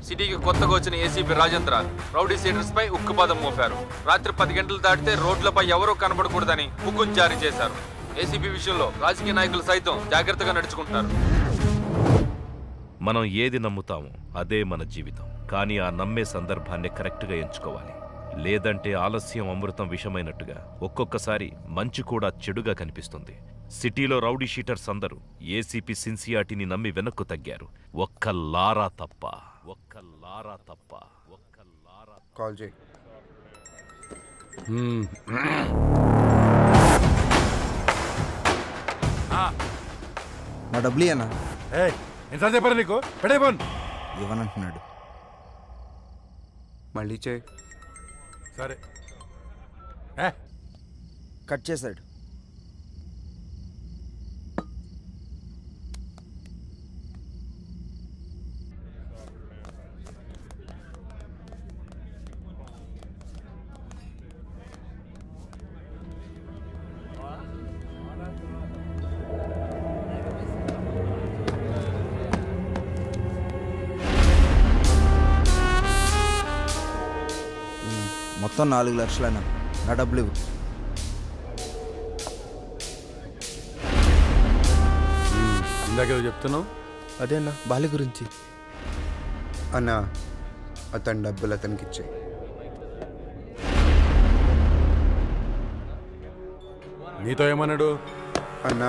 సిటీకి కొత్తగా వచ్చిన ఏసీపీ రాజేంద్ర రౌడీ సీడర్స్ పై ఉక్కుపాదం మోపారు రాత్రి పది గంటలు దాటితే రోడ్లపై ఎవరూ కనబడకూడదని హుకుం జారీ చేశారు ఏసీపీ విషయంలో రాజకీయ నాయకులు సైతం జాగ్రత్తగా నడుచుకుంటున్నారు మనం ఏది నమ్ముతామో అదే మన జీవితం కానీ ఆ నమ్మే సందర్భాన్ని కరెక్ట్గా ఎంచుకోవాలి లేదంటే ఆలస్యం అమృతం విషమైనట్టుగా ఒక్కొక్కసారి మంచి కూడా చెడుగా కనిపిస్తుంది సిటీలో రౌడీ షీటర్స్ అందరూ ఏసీపీ సిన్సియాటిని నమ్మి వెనక్కు తగ్గారు ఒక్క లారా తప్ప ఒక్క లారా తప్ప ఒక్క లారా కాల్ చేయి నా డబ్బులు అన్నా ఎంత చెప్పారు నీకు పెడే ఫోన్ ఇవ్వనంటున్నాడు మళ్ళీ చేయి సరే కట్ చేశాడు ఉమ్, మొత్తం నాలుగు లక్షలన్నా నా డబ్బులు ఇవ్వు ఇందాక చెప్తున్నావు అదే అన్న బాలి గురించి అన్న అతని డబ్బులు అతనికి ఇచ్చేయి నీతో ఏమన్నాడు అన్నా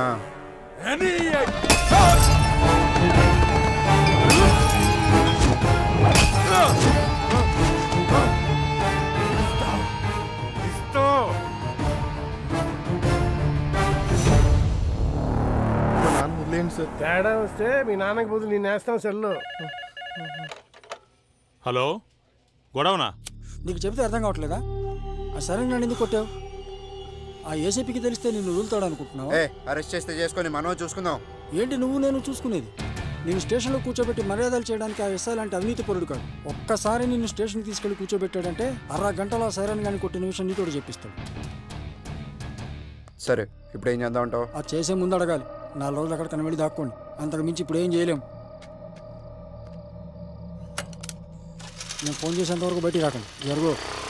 మా నాన్న వదిలేయండి సార్ తేడా వస్తే మీ నాన్నకి బదులు నేను వేస్తాం సెల్లు హలో గొడవనా నీకు చెబితే అర్థం కావట్లేదా ఆ సరే నన్ను ఎందుకు కొట్టావు ఆ ఏసీపీకి తెలిస్తే నిన్ను వదులుతాడు అనుకుంటున్నావు ఏ అరెస్ట్ చేస్తే చేసుకొని మనం చూసుకుందాం ఏంటి నువ్వు నేను చూసుకునేది నేను స్టేషన్లో కూర్చోబెట్టి మర్యాదలు చేయడానికి ఆ ఎస్ఐ లాంటి అవినీతి పరుడు కాదు ఒక్కసారి నిన్ను స్టేషన్కి తీసుకెళ్లి కూర్చోబెట్టాడంటే అర గంటలో సైరన్ గాని కొట్టిన విషయం నీతోడు చెప్పిస్తాడు సరే ఇప్పుడు ఏం చేద్దాం అంటావు అది చేసే ముందు అడగాలి నాలుగు రోజులు అక్కడ కనబడి దాక్కోండి అంతకు మించి ఇప్పుడు ఏం చేయలేం నేను ఫోన్ చేసేంత వరకు బయటికి రాకండి జరుగు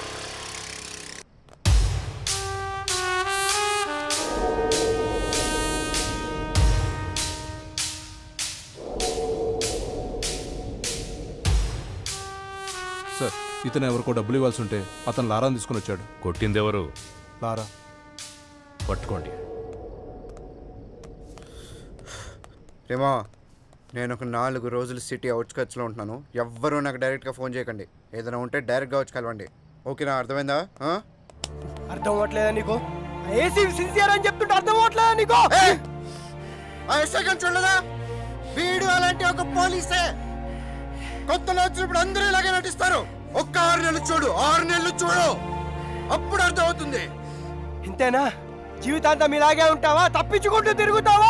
సార్ ఇతను ఎవరికో డబ్బులు ఇవ్వాల్సి ఉంటే అతను లారాని తీసుకుని వచ్చాడు కొట్టిందెవరు లారా పట్టుకోండి రేమా నేను ఒక నాలుగు రోజులు సిటీ అవుట్స్కట్స్లో ఉంటున్నాను ఎవ్వరూ నాకు డైరెక్ట్గా ఫోన్ చేయకండి ఏదైనా ఉంటే డైరెక్ట్గా వచ్చి కలవండి ఓకేనా అర్థమైందా ఆ? అర్థం అవ్వట్లేదా నీకు ఏసీ సిన్సియర్ అని చెప్తుంటే అర్థం అవ్వట్లేదా నీకు ఆ ఎస్ఐ గారిని చూడలేదా వీడు అలాంటి ఒక పోలీసే కొత్తలో వచ్చినప్పుడు అందరూ ఇలాగే నటిస్తారు ఒక్క ఆరు నెలలు చూడు ఆరు నెలలు చూడు అప్పుడు అర్థం అవుతుంది ఇంతేనా జీవితాంతం ఇలాగే ఉంటావా తప్పించుకుంటూ తిరుగుతావా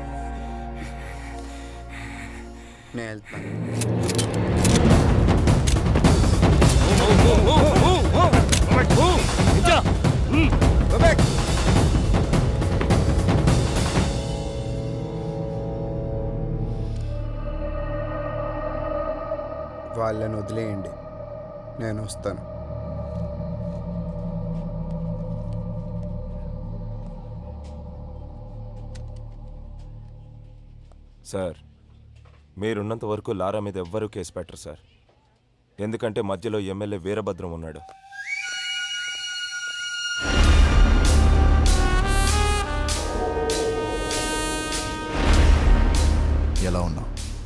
నేను వెళ్తాను వాళ్ళని వదిలేయండి నేను వస్తాను సార్ మీరున్నంత వరకు లారా మీద ఎవ్వరూ కేసు పెట్టరు సార్ ఎందుకంటే మధ్యలో ఎమ్మెల్యే వీరభద్రం ఉన్నాడు ఎలా ఉన్నావు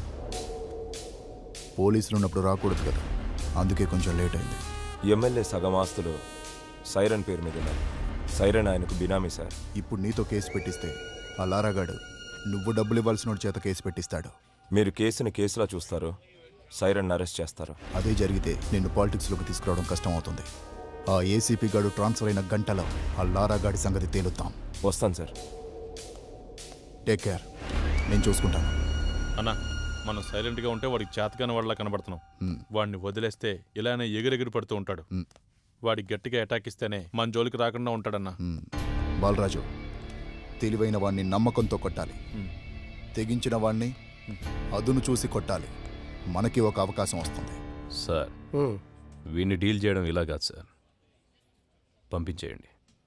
పోలీసులు ఉన్నప్పుడు రాకూడదు కదా అందుకే కొంచెం లేట్ అయింది ఎమ్మెల్యే సగం ఆస్తులు సైరన్ పేరు మీద ఉన్నాయి సైరన్ ఆయనకు బినామీ సార్ ఇప్పుడు నీతో కేసు పెట్టిస్తే ఆ లారాగాడు నువ్వు డబ్బులు ఇవ్వాల్సిన చేత కేసు పెట్టిస్తాడు మీరు కేసుని కేసులా చూస్తారు సైరన్ అరెస్ట్ చేస్తారు అదే జరిగితే నిన్ను పాలిటిక్స్లోకి తీసుకురావడం కష్టం అవుతుంది ఆ ఏసీపీ గాడు ట్రాన్స్ఫర్ అయిన గంటలో ఆ లారాగాడి సంగతి తేలుతాం వస్తాను సార్ టేక్ కేర్ నేను చూసుకుంటాను అన్నా మనం సైలెంట్గా ఉంటే వాడికి చేతకాని వాళ్ళ కనబడుతున్నాం మ్. వాడిని వదిలేస్తే ఇలానే ఎగిరెగిరి పడుతూ ఉంటాడు వాడికి గట్టిగా అటాక్ ఇస్తేనే మన జోలికి రాకుండా ఉంటాడన్నా మ్. బాలరాజు తెలివైన వాణ్ణి నమ్మకంతో కొట్టాలి మ్. తెగించిన వాణ్ణి అదును చూసి కొట్టాలి మనకి ఒక అవకాశం వస్తుంది సార్ వీడిని డీల్ చేయడం ఇలా కాదు సార్ పంపించేయండి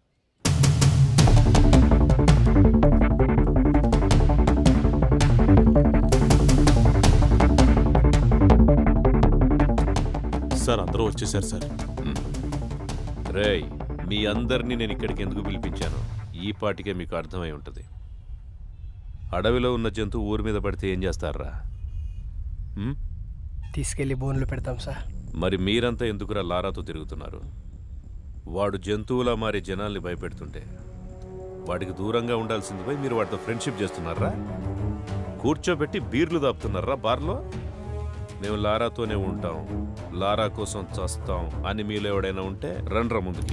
సార్ అందరూ వచ్చేసారు సార్ రేయ్ మీ అందరినీ నేను ఇక్కడికి ఎందుకు పిలిపించాను ఈ పాటికే మీకు అర్థమై ఉంటుంది అడవిలో ఉన్న జంతువు ఊరి మీద పడితే ఏం చేస్తారా ఉమ్? తీసుకెళ్లి బోన్లు పెడతాం సార్ మరి మీరంతా ఎందుకురా లారాతో తిరుగుతున్నారు వాడు జంతువులా మారి జనాల్ని భయపెడుతుంటే వాడికి దూరంగా ఉండాల్సింది పోయి మీరు వాడితో ఫ్రెండ్షిప్ చేస్తున్నారా కూర్చోబెట్టి బీర్లు దాపుతున్నారా బార్లో మేము లారాతోనే ఉంటాం లారా కోసం చస్తాం అని మీలో ఎవడైనా ఉంటే రండ్రా ముందుకి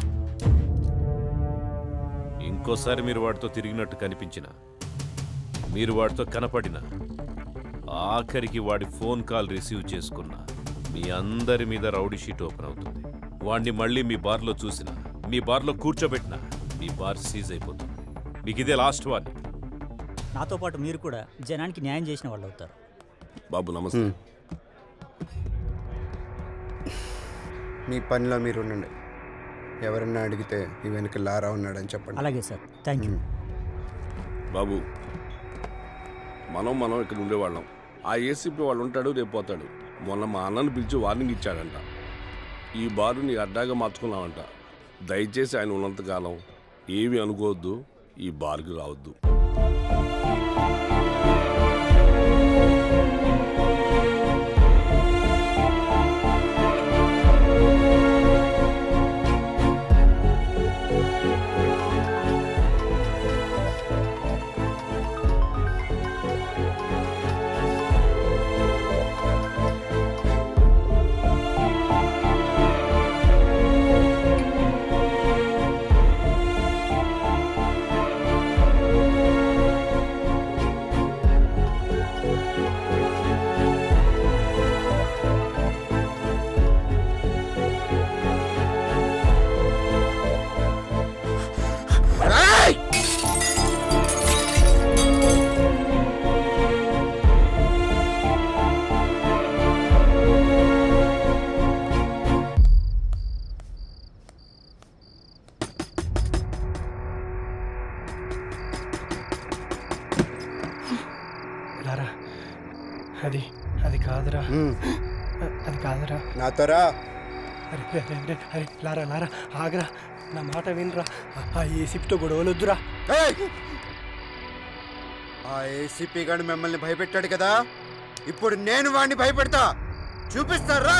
ఇంకోసారి మీరు వాడితో తిరిగినట్టు కనిపించిన మీరు వాడితో కనపడిన ఆఖరికి వాడి ఫోన్ కాల్ రిసీవ్ చేసుకున్న మీ అందరి మీద రౌడీ షీట్ ఓపెన్ అవుతుంది వాడిని మళ్ళీ మీ బార్లో చూసిన మీ బార్లో కూర్చోబెట్టిన మీ బార్ సీజ్ అయిపోతుంది మీకు ఇదే లాస్ట్ వార్నింగ్ నాతో పాటు మీరు కూడా జనానికి న్యాయం చేసిన వాళ్ళు అవుతారు బాబు నమస్తే మీ పనిలో మీరు ఉండండి ఎవరన్నా అడిగితే ఈ వెనక లారా ఉన్నాడని చెప్పండి అలాగే సార్ థ్యాంక్ యూ బాబు మనం మనం ఇక్కడ ఉండేవాళ్ళం ఆ ఏసీపీ వాళ్ళు ఉంటాడు రేపు పోతాడు మొన్న మా అన్నను పిలిచి వార్నింగ్ ఇచ్చాడంట ఈ బారు నీ అడ్డాగా మార్చుకున్నావంట దయచేసి ఆయన ఉన్నంతకాలం ఏమీ అనుకోవద్దు ఈ బార్కి రావద్దు లారా అది అది కాదురా అది కాదురా నాతో రా అరే అరే, అరే, అరే లారా లారా ఆగరా నా మాట వినరా ఆ- ఆ ఏసీపీతో గొడవలొద్దురా ఏయ్! ఆ ఏసీపీ గాడు మిమ్మల్ని భయపెట్టాడు కదా ఇప్పుడు నేను వాడిని భయపెడతా చూపిస్తారా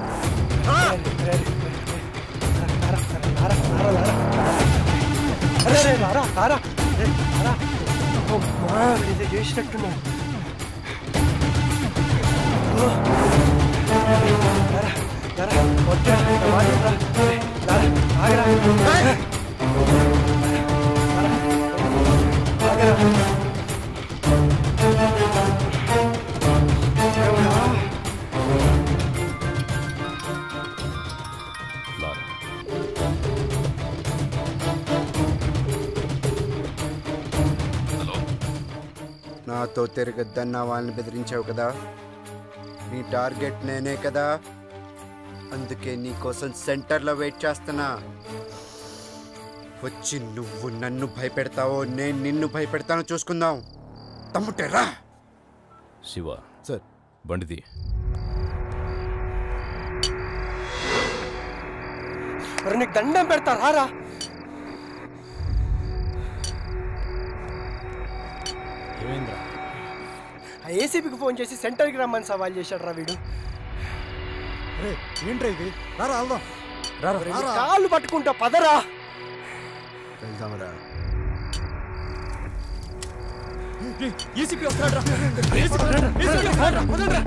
అరే అరే లారా లారా అరే, లారా అమ్మా, వీడేదో చేసినట్టున్నాడు ఓ. లారా, లారా, వద్దురా, నా మాట వినరా. అరే, లారా, ఆగరా. లారా, ఆగరా. దేవుడా. నాతో తిరగద్దన్న వాళ్ళని బెదిరించావు కదా నీ టార్గెట్ నేనే కదా అందుకే నీ కోసం సెంటర్లో వెయిట్ చేస్తున్నా వచ్చి నువ్వు నన్ను భయపెడతావో నేను నిన్ను భయపెడతానో చూసుకుందాం తమ్ముటే రా శివ సార్ బండిది మరి నీకు దండం పెడతా రారా ఏమైందిరా ఆ ఏసీపీకి ఫోన్ చేసి సెంటర్కి రమ్మని సవాల్ చేశాడు రా వీడు ఏంట్రా ఇది రారా వెళ్దాం ఒరేయ్, నీ కాళ్ళు పట్టుకుంటా పదరా వెళ్దాంరా ఏసీపీ వస్తాడు రా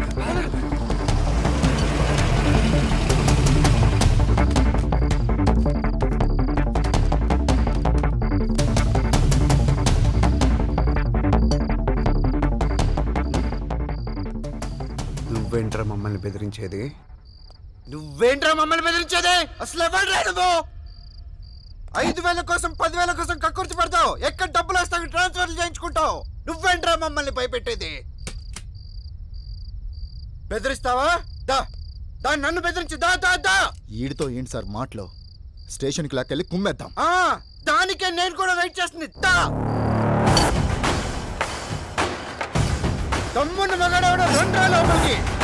నువ్వేంట్రా మమ్మల్ని బెదిరించేది నువ్వేంట్రా మమ్మల్ని బెదిరించేది అసలు ఎవడ్రా నువ్వు ఐదు వేల కోసం పదివేల కోసం కక్కుర్తి పడతావు ఎక్కడ డబ్బులు వస్తావు ట్రాన్స్ఫర్లు చేయించుకుంటావు నువ్వేంట్రా మమ్మల్ని భయపెట్టేది బెదిరిస్తావా దా దాన్ని నన్ను బెదిరించి దా దా దా ఈడితో ఏంటి సార్ మాటలో స్టేషన్కి లాక్కెళ్ళి కుమ్మేద్దాం ఆ, దానికే నేను కూడా వెయిట్ చేస్తుంది దా తమ్ముని మగాడవడ రెండు లోపలికి